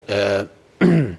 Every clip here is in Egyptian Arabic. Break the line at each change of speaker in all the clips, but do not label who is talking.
آه آه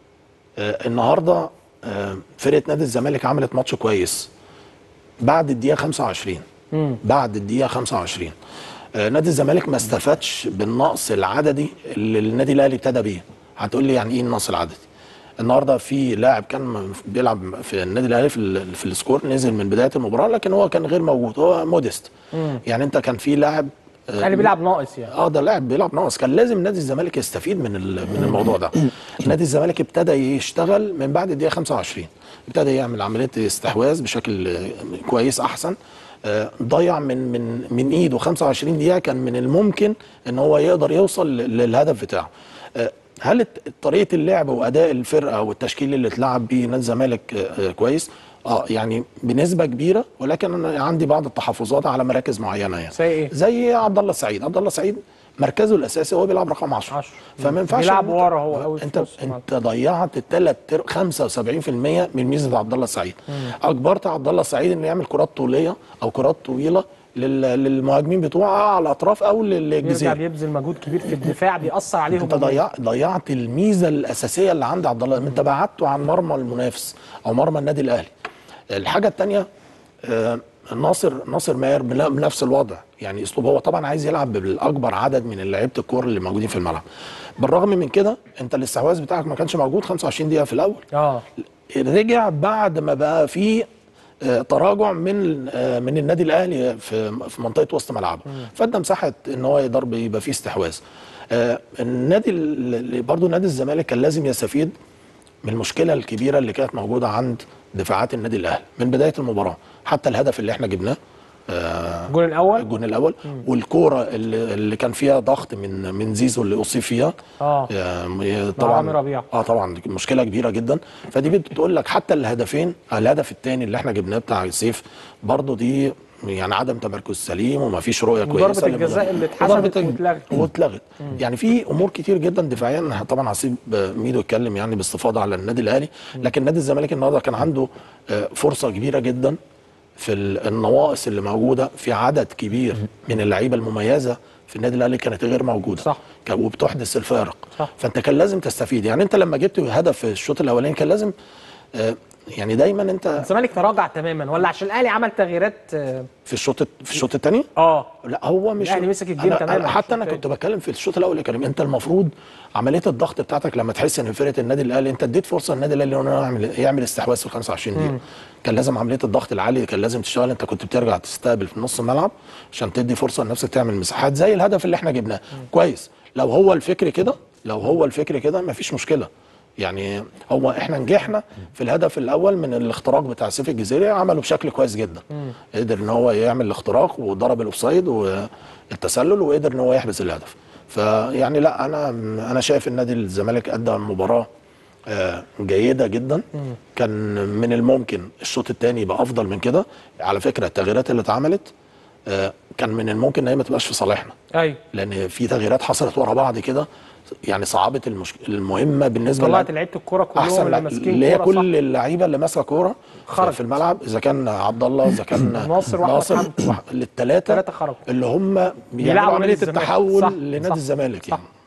النهارده آه فرقه نادي الزمالك عملت ماتش كويس بعد الدقيقه 25 بعد الدقيقه 25 آه نادي الزمالك ما استفادش بالنقص العددي اللي النادي الاهلي ابتدى بيه هتقول لي يعني ايه النقص العددي النهارده في لاعب كان بيلعب في النادي الاهلي في ال- في السكور نزل من بدايه المباراه لكن هو كان غير موجود هو موديست يعني انت كان في لاعب آه،
الاهلي بيلعب ناقص يعني
اه ده لاعب بيلعب ناقص كان لازم نادي الزمالك يستفيد من ال- من الموضوع ده نادي الزمالك ابتدى يشتغل من بعد الدقيقه 25 ابتدى يعمل عمليه استحواذ بشكل آه، كويس احسن آه، ضيع من من من ايده 25 دقيقه كان من الممكن ان هو يقدر يوصل ل- للهدف بتاعه آه، هل الت- طريقه اللعب واداء الفرقه والتشكيل اللي اتلعب بيه نادي الزمالك آه، آه، كويس اه يعني بنسبه كبيره ولكن انا عندي بعض التحفظات على مراكز معينه يعني
زي إيه؟
زي عبد الله السعيد عبد الله السعيد مركزه الاساسي هو بيلعب رقم 10
10.
فما ينفعش
بيلعب
إن أنت-
ورا هو قوي في
انت
نص الملعب.
انت ضيعت الثلاث 75% من ميزه عبد الله السعيد اجبرت عبد الله السعيد انه يعمل كرات طوليه او كرات طويله لل- للمهاجمين بتوعه على الاطراف او
بيرجع
للجزيره
بيبذل مجهود كبير في الدفاع بيأثر عليهم
انت ضيعت ضيعت الميزه الاساسيه اللي عند عبد الله انت بعدته عن مرمى المنافس او مرمى النادي الاهلي الحاجه الثانيه ناصر ناصر ماهر بن- بنفس الوضع يعني اسلوب هو طبعا عايز يلعب بالاكبر عدد من لعيبه الكوره اللي موجودين في الملعب بالرغم من كده انت الاستحواذ بتاعك ما كانش موجود 25 دقيقه في الاول
اه
رجع بعد ما بقى في آه، تراجع من آه، من النادي الاهلي في في منطقه وسط ملعبه فادى مساحه ان هو يقدر يبقى فيه استحواذ آه، النادي ال- برضو نادي الزمالك كان لازم يستفيد من المشكله الكبيره اللي كانت موجوده عند دفاعات النادي الاهلي من بدايه المباراه حتى الهدف اللي احنا جبناه آه،
الجول الاول
الجون الاول والكوره اللي, اللي كان فيها ضغط من من زيزو اللي اصيب فيها
اه
آه،
مع رامي ربيعة.
اه طبعا دي مشكله كبيره جدا فدي بتقول لك حتى الهدفين الهدف الثاني اللي احنا جبناه بتاع سيف برضو دي يعني عدم تمركز سليم وما فيش رؤيه
وضربة
كويسه
الجزاء اللي اتحسبت
وضربة الج-
واتلغت.
واتلغت يعني في امور كتير جدا دفاعيا طبعا هسيب ميدو يتكلم يعني باستفاضه على النادي الاهلي لكن نادي الزمالك النهارده كان عنده آه، فرصه كبيره جدا في ال- النواقص اللي موجوده في عدد كبير من اللعيبه المميزه في النادي الاهلي كانت غير موجوده
صح.
كان- وبتحدث الفارق
صح.
فانت كان لازم تستفيد يعني انت لما جبت هدف في الشوط الاولاني كان لازم آه، يعني دايما انت
الزمالك تراجع تماما ولا عشان الاهلي عمل تغييرات اه
في الشوط في الشوط الثاني
آه.
لا هو مش
الأهلي مسك الجيم
أنا-
تماماً
أنا حتى انا
الشوط
كنت بتكلم في الشوط الاول يا كريم انت المفروض عمليه الضغط بتاعتك لما تحس ان فرقه النادي الاهلي انت اديت فرصه للنادي الاهلي انه يعمل يعمل استحواذ في ال 25 دقيقه كان لازم عمليه الضغط العالي كان لازم تشتغل انت كنت بترجع تستقبل في نص الملعب عشان تدي فرصه لنفسك تعمل مساحات زي الهدف اللي احنا جبناه كويس لو هو الفكر كده لو هو الفكر كده مفيش مشكله يعني هو احنا نجحنا في الهدف الاول من الاختراق بتاع سيف الجزيري عمله بشكل كويس جدا قدر ان هو يعمل الاختراق وضرب الاوفسايد والتسلل وقدر ان هو يحبس الهدف فيعني لا انا انا شايف النادي الزمالك ادى مباراه آه، جيده جدا كان من الممكن الشوط الثاني يبقى افضل من كده على فكره التغييرات اللي اتعملت آه، كان من الممكن ان هي ما تبقاش في صالحنا
ايوه
لان في تغييرات حصلت ورا بعض كده يعني صعبت المشك... المهمه بالنسبه
طلعت
لل-
لعيبه الكوره كلهم
احسن
اللي
لع-
ماسكين
اللي هي
كوره
كل اللعيبه اللي ماسكه كوره
خرجت.
في الملعب اذا كان عبد الله اذا كان
ناصر وأحمد حمدي.
الثلاثه
التلاتة خرجوا.
اللي هم
بيلعبوا
بيلعبوا
نادي
عمليه
الزمالك.
التحول
صح،
لنادي
صح،
الزمالك
صح.
يعني